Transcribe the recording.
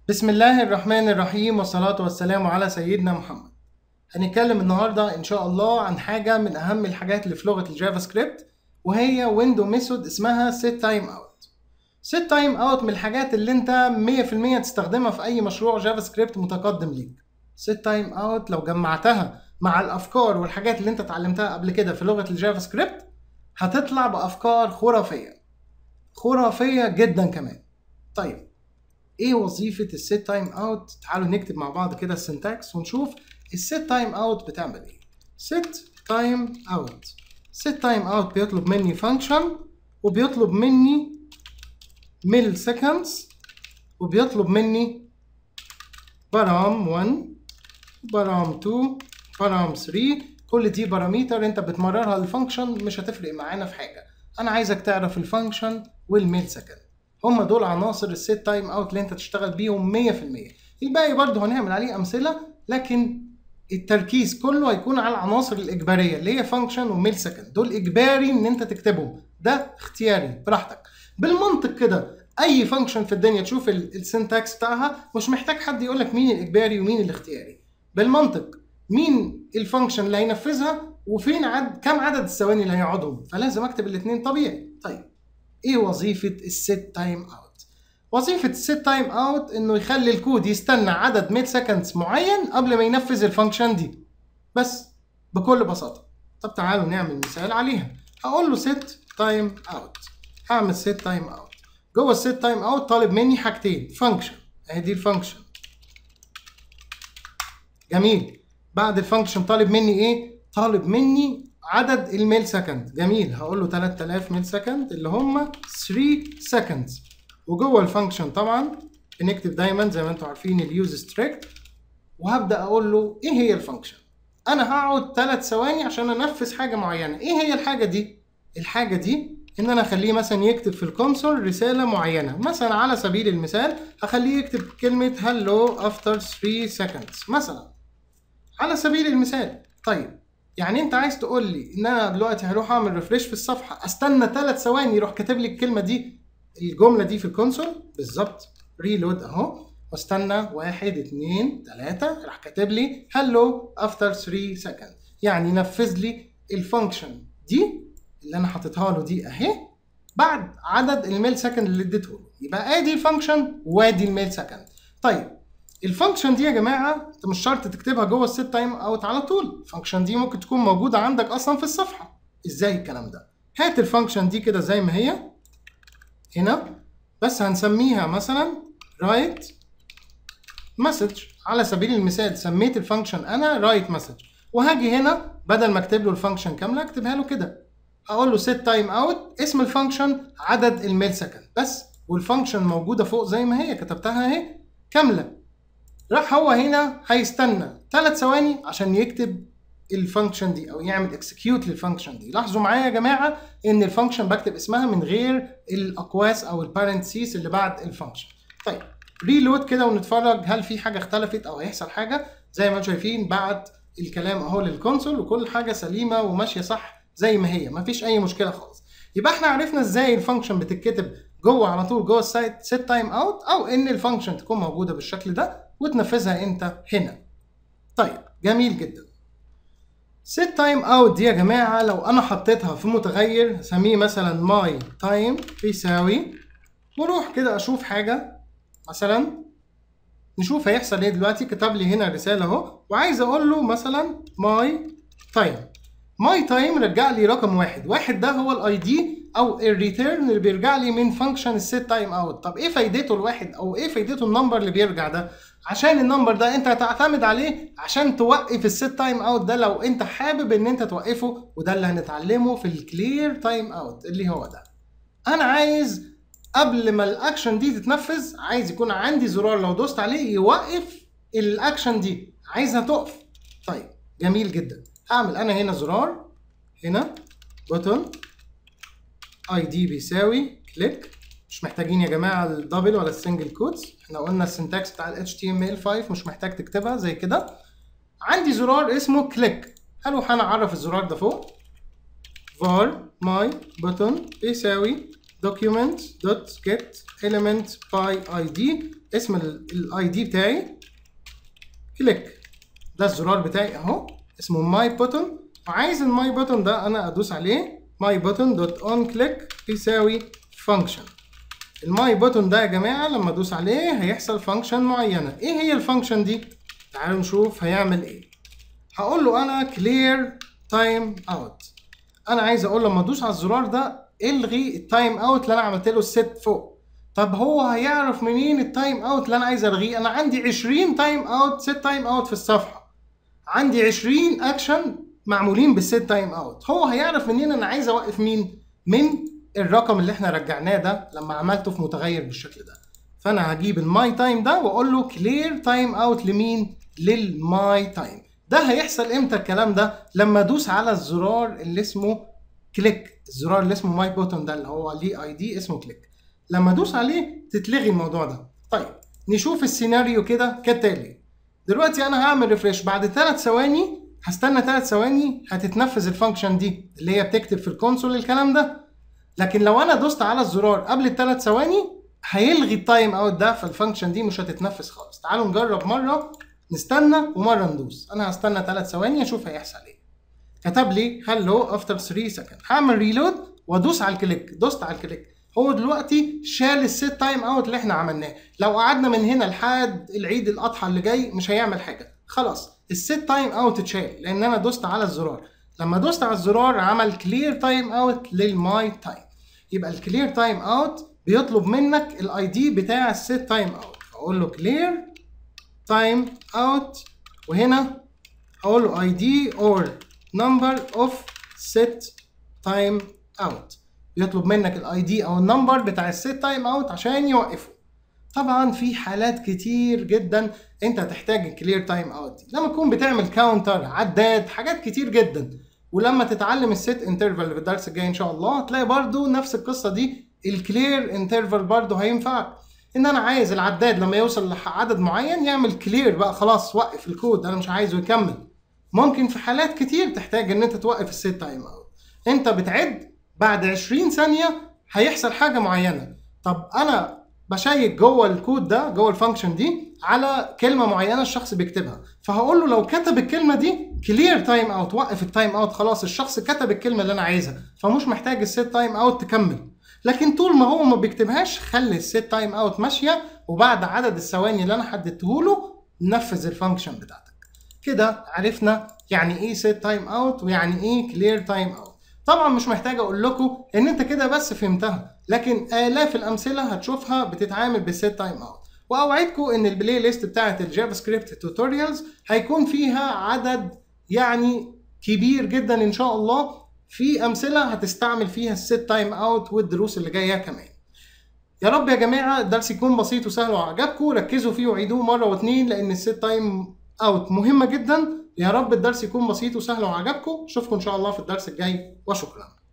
بسم الله الرحمن الرحيم والصلاة والسلام على سيدنا محمد هنتكلم النهاردة إن شاء الله عن حاجة من أهم الحاجات اللي في لغة الجافا سكريبت وهي ويندو ميثود اسمها set time out set time out من الحاجات اللي انت 100% تستخدمها في أي مشروع جافا سكريبت متقدم ليك set time out لو جمعتها مع الأفكار والحاجات اللي انت اتعلمتها قبل كده في لغة الجافا سكريبت هتطلع بأفكار خرافية خرافية جدا كمان طيب ايه وظيفة السيت تايم اوت؟ تعالوا نكتب مع بعض كده السنتكس ونشوف السيت تايم اوت بتعمل ايه. سيت تايم اوت سيت تايم اوت بيطلب مني فانكشن وبيطلب مني ميل سكندز وبيطلب مني برام 1 برام 2 برام 3 كل دي باراميتر انت بتمررها للفانكشن مش هتفرق معانا في حاجه انا عايزك تعرف الفانكشن والميل سكند هم دول عناصر السيت تايم اوت اللي انت تشتغل بيهم 100% الباقي برضه هنعمل عليه امثله لكن التركيز كله هيكون على العناصر الاجباريه اللي هي فانكشن وميل سكند دول اجباري ان انت تكتبهم ده اختياري براحتك بالمنطق كده اي فانكشن في الدنيا تشوف السنتكس بتاعها مش محتاج حد يقول لك مين الاجباري ومين الاختياري بالمنطق مين الفانكشن اللي هينفذها وفين عد كم عدد الثواني اللي هيقعدهم فلازم اكتب الاثنين طبيعي طيب ايه وظيفه السيت تايم اوت وظيفه السيت تايم اوت انه يخلي الكود يستنى عدد ميل سكندز معين قبل ما ينفذ الفانكشن دي بس بكل بساطه طب تعالوا نعمل مثال عليها هقول له سيت تايم اوت هعمل سيت تايم اوت جوه السيت تايم اوت طالب مني حاجتين فانكشن اهي دي الفانكشن جميل بعد الفانكشن طالب مني ايه طالب مني عدد الميل سكند جميل هقول له 3000 ميل سكند اللي هم 3 سكندز وجوه الفانكشن طبعا بنكتب دايما زي ما انتم عارفين اليوز ستريكت وهبدا اقول له ايه هي الفانكشن انا هقعد 3 ثواني عشان انفذ حاجه معينه ايه هي الحاجه دي الحاجه دي ان انا اخليه مثلا يكتب في الكونسول رساله معينه مثلا على سبيل المثال هخليه يكتب كلمه هلو افتر 3 سكندز مثلا على سبيل المثال طيب يعني انت عايز تقول لي ان انا دلوقتي هروح اعمل ريفريش في الصفحه استنى ثلاث ثواني يروح كاتب لي الكلمه دي الجمله دي في الكونسول بالظبط ريلود اهو واستنى واحد اتنين تلاته راح كاتب لي هلو افتر 3 سكند يعني نفذ لي الفانكشن دي اللي انا حاططها له دي اهي بعد عدد الميل سكند اللي اديته له يبقى ادي الفانكشن وادي الميل سكند طيب الفانكشن دي يا جماعه انت مش شرط تكتبها جوه السيت تايم اوت على طول الفانكشن دي ممكن تكون موجوده عندك اصلا في الصفحه ازاي الكلام ده هات الفانكشن دي كده زي ما هي هنا بس هنسميها مثلا رايت مسج على سبيل المثال سميت الفانكشن انا رايت مسج وهاجي هنا بدل ما اكتب له الفانكشن كامله اكتبها له كده هقول له سيت تايم اوت اسم الفانكشن عدد الميل سكند بس والفانكشن موجوده فوق زي ما هي كتبتها اهي كامله راح هو هنا هيستنى ثلاث ثواني عشان يكتب الفانكشن دي او يعمل اكسكيوت للفانكشن دي لاحظوا معايا يا جماعه ان الفانكشن بكتب اسمها من غير الاقواس او البارنتسيس اللي بعد الفانكشن طيب ريلود كده ونتفرج هل في حاجه اختلفت او هيحصل حاجه زي ما انتم شايفين بعت الكلام اهو للكونسول وكل حاجه سليمه وماشيه صح زي ما هي مفيش اي مشكله خالص يبقى احنا عرفنا ازاي الفانكشن بتتكتب جوه على طول جوه السايت سيت تايم اوت او ان الفانكشن تكون موجوده بالشكل ده وتنفذها انت هنا طيب جميل جدا set time out دي يا جماعة لو أنا حطيتها في متغير هسميه مثلا my time بيساوي واروح كده أشوف حاجة مثلا نشوف هيحصل ايه دلوقتي كتب لي هنا رسالة اهو وعايز أقول له مثلا my time my time رجع لي رقم واحد واحد ده هو الاي دي او الريتيرن اللي بيرجع لي من فانكشن السيت تايم اوت طب ايه فايدته الواحد او ايه فايدته النمبر اللي بيرجع ده عشان النمبر ده انت هتعتمد عليه عشان توقف السيت تايم اوت ده لو انت حابب ان انت توقفه وده اللي هنتعلمه في الكلير تايم اوت اللي هو ده انا عايز قبل ما الاكشن دي تتنفذ عايز يكون عندي زرار لو دوست عليه يوقف الاكشن دي عايزها تقف طيب جميل جدا هعمل انا هنا زرار هنا بوتون اي دي بيساوي كليك مش محتاجين يا جماعه الدبل ولا السنجل كوتس احنا قلنا السنتكس بتاع ال HTML5 مش محتاج تكتبها زي كده عندي زرار اسمه كليك هروح انا اعرف الزرار ده فوق var my button بيساوي document dot get element by id اسم الاي دي بتاعي كليك ده الزرار بتاعي اهو اسمه ماي بوتون وعايز الماي بوتون ده انا ادوس عليه ماي بوتون دوت اون كليك يساوي فانكشن الماي بوتون ده يا جماعه لما ادوس عليه هيحصل فانكشن معينه ايه هي الفانكشن دي تعالوا نشوف هيعمل ايه هقول له انا كلير تايم اوت انا عايز اقول لما ادوس على الزرار ده الغي التايم اوت اللي انا عملت له الست فوق طب هو هيعرف منين التايم اوت اللي انا عايز الغيه انا عندي 20 تايم اوت ست تايم اوت في الصفحه عندي 20 اكشن معمولين بالست تايم اوت هو هيعرف منين انا عايز اوقف مين من الرقم اللي احنا رجعناه ده لما عملته في متغير بالشكل ده فانا هجيب الماي تايم ده واقول له كلير تايم اوت لمين للماي تايم ده هيحصل امتى الكلام ده لما ادوس على الزرار اللي اسمه كليك الزرار اللي اسمه ماي بوتون ده اللي هو ليه اي دي اسمه كليك لما ادوس عليه تتلغي الموضوع ده طيب نشوف السيناريو كده كالتالي دلوقتي انا هعمل ريفريش بعد ثلاث ثواني هستنى ثلاث ثواني هتتنفذ الفانكشن دي اللي هي بتكتب في الكونسول الكلام ده لكن لو انا دوست على الزرار قبل الثلاث ثواني هيلغي التايم اوت ده فالفانكشن دي مش هتتنفذ خالص تعالوا نجرب مره نستنى ومره ندوس انا هستنى ثلاث ثواني اشوف هيحصل ايه كتب لي هلو افتر 3 سكند هعمل ريلود وادوس على الكليك دوست على الكليك هو دلوقتي شال الست تايم اوت اللي احنا عملناه لو قعدنا من هنا لحد العيد الاضحى اللي جاي مش هيعمل حاجه خلاص الست تايم اوت اتشال لان انا دوست على الزرار لما دوست على الزرار عمل كلير تايم اوت للماي تايم يبقى الكلير تايم اوت بيطلب منك الاي دي بتاع الست تايم اوت اقول له كلير تايم اوت وهنا هقول له اي دي اور نمبر اوف set تايم اوت يطلب منك الاي دي او النمبر بتاع الست تايم اوت عشان يوقفه طبعا في حالات كتير جدا انت هتحتاج الكلير تايم اوت دي لما تكون بتعمل كاونتر عداد حاجات كتير جدا ولما تتعلم الست انترفال في الدرس الجاي ان شاء الله هتلاقي برضو نفس القصه دي الكلير انترفال برضو هينفعك ان انا عايز العداد لما يوصل لعدد معين يعمل كلير بقى خلاص وقف الكود انا مش عايزه يكمل ممكن في حالات كتير تحتاج ان انت توقف الست تايم اوت انت بتعد بعد 20 ثانيه هيحصل حاجه معينه طب انا بشيك جوه الكود ده جوه الفانكشن دي على كلمه معينه الشخص بيكتبها فهقول له لو كتب الكلمه دي كلير تايم اوت وقف التايم اوت خلاص الشخص كتب الكلمه اللي انا عايزها فمش محتاج الست تايم اوت تكمل لكن طول ما هو ما بيكتبهاش خلي الست تايم اوت ماشيه وبعد عدد الثواني اللي انا حددته له نفذ الفانكشن بتاعتك كده عرفنا يعني ايه set تايم اوت ويعني ايه clear تايم اوت طبعا مش محتاج اقول لكم ان انت كده بس فهمتها لكن الاف الامثله هتشوفها بتتعامل بالست تايم اوت واوعدكم ان البلاي ليست بتاعه الجافا سكريبت توتوريالز هيكون فيها عدد يعني كبير جدا ان شاء الله في امثله هتستعمل فيها الست تايم اوت والدروس اللي جايه كمان يا رب يا جماعه الدرس يكون بسيط وسهل وعجبكم ركزوا فيه وعيدوه مره واتنين لان الست تايم اوت مهمه جدا يا رب الدرس يكون بسيط وسهل وعجبكم اشوفكم ان شاء الله في الدرس الجاي وشكرا